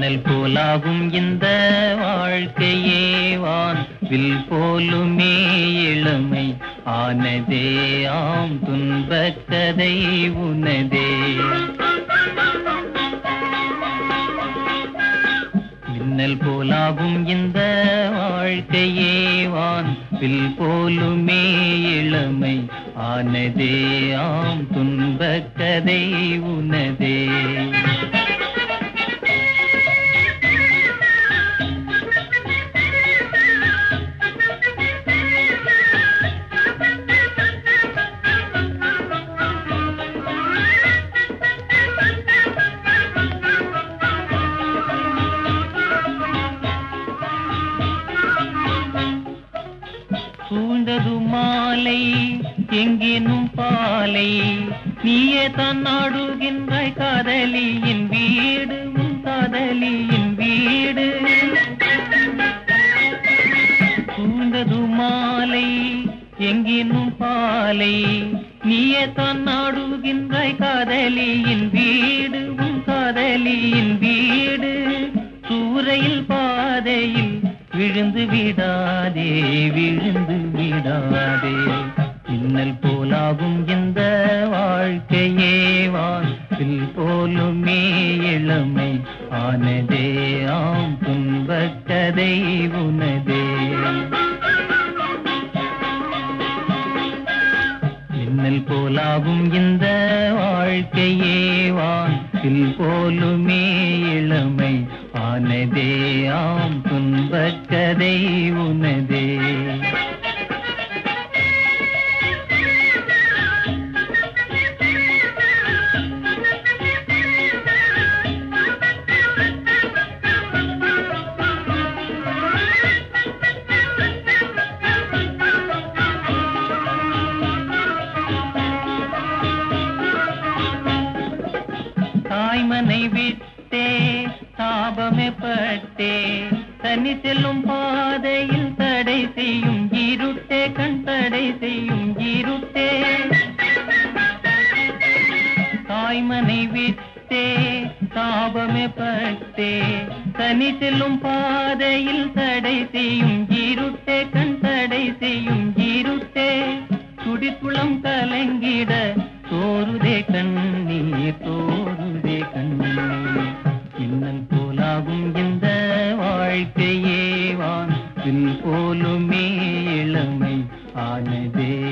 மின்னல் போலாகும் இந்த வாழ்க்கையே வான் வில் போலுமே இளமை ஆனதே ஆம் துன்பக் கதை உனதே மின்னல் போலாகும் இந்த வாழ்க்கையே வான் வில் போலுமே இளமை ஆனதே ஆம் துன்பக் கதை உனதே சூழ்ந்தது மாலை எங்கேனும் பாலை நீயே தான் நாடுகின்றாய் காதலியின் வீடு உன் காதலியின் வீடு சூழ்ந்தது மாலை எங்கேனும் பாலை நீயே தான் நாடுகின்றாய் காதலியின் வீடு உன் காதலியின் வீடு சூறையில் பாதையில் விழுந்து விடாதே விழுந்து விடாதே மின்னல் போலாகும் இந்த வாழ்க்கையே வாழ்வில் போலுமே இளமை ஆனதே ஆம் துன்பக் கதை உனதே மின்னல் போலாகும் இந்த வாழ்க்கையே வானில் போலுமே இளமை ஆனதே ஆம் துன்பக் கதை உனதே தாய்மனை விட்டே தாபமே பட்டே தனி செல்லும் பாதையில் தடை செய்யும் இருட்டே கண் தடை செய்யும் இருட்டே தாய்மனை விட்டே தாபமே பட்டே தனி செல்லும் பாதையில் தடை செய்யும் இருட்டே கண் தடை செய்யும் இருட்டே துடிப்புளம் கலங்கிட தோருதே கண்ணீர் தோருதே கண்ணீர் இன்னல் போலாகும் இந்த வாழ்க்கையே வான் போலுமே இளமை ஆனதே